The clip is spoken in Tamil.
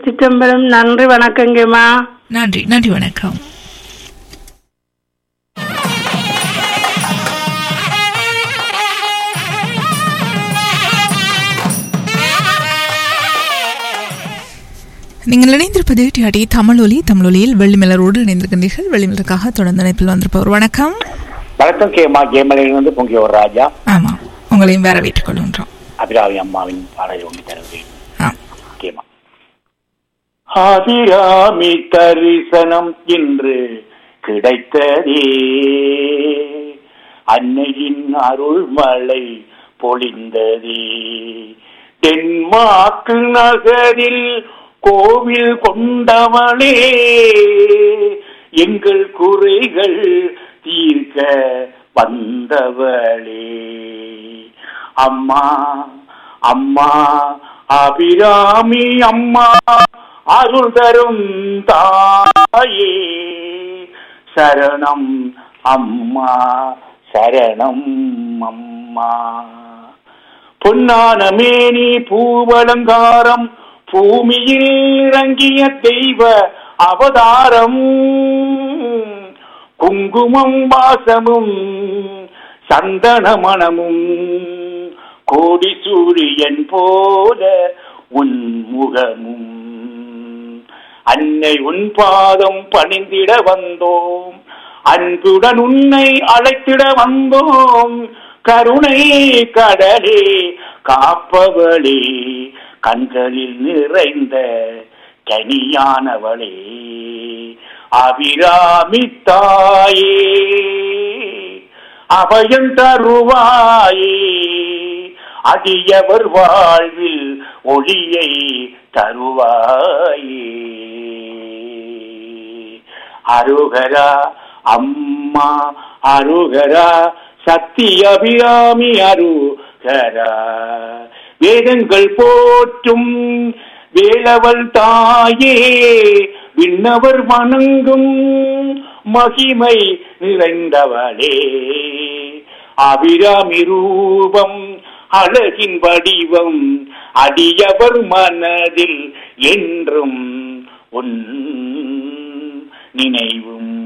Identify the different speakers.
Speaker 1: திருச்சிற்றம்பலம் நன்றி வணக்கங்கம்மா
Speaker 2: நன்றி நன்றி வணக்கம் நீங்கள் இணைந்திருப்பது டிஆடி தமிழொலி தமிழொலியில் வெள்ளிமலரோடு இணைந்திருக்கின்றீர்கள் வெள்ளிமலருக்காக தொடர்ந்து இணைப்பில் வந்திருப்பவர் வணக்கம்
Speaker 3: வணக்கம் கேமா கேமலையிலிருந்து பொங்கிய ஒரு ராஜா
Speaker 2: ஆமாம் உங்களையும் வரவேற்றுக் கொள்கின்றோம்
Speaker 3: அபிராமி அம்மாவின் பாடலை ஒன்று தருவேன்
Speaker 2: ஆ
Speaker 3: கேமா ஆதிராமி தரிசனம் இன்று கிடைத்ததே அன்னையின் அருள்மழை பொழிந்ததே தென்மாக்கு நகரில் கோவில் கொண்டவளே எங்கள் குறைகள் தீர்க்க வந்தவளே அம்மா அம்மா அபிராமி அம்மா அருள் தரும் தாயே சரணம் அம்மா சரணம் அம்மா பொன்னான மேனி பூவலங்காரம் பூமியில் இறங்கிய தெய்வ அவதாரம் குங்குமம் வாசமும் சந்தன மணமும் கோடி சூரியன் போல உன் முகமும் அன்னை உன் பாதம் பணிந்திட வந்தோம் அன்புடன் உன்னை அழைத்திட வந்தோம் கருணை கடலே காப்பவளே கண்களில் நிறைந்த கனியானவளே அபிராமி தாயே அபயம் தருவாயே அடியவர் வாழ்வில் ஒளியை தருவாயே அருகரா அம்மா அருகரா சக்தி அபிராமி அருகரா வேதங்கள் போற்றும் வேலவள் தாயே விண்ணவர் வணங்கும் மகிமை நிறைந்தவளே அபிராமி ரூபம் அழகின் வடிவம் அடியவர் மனதில் என்றும் உன் நினைவும்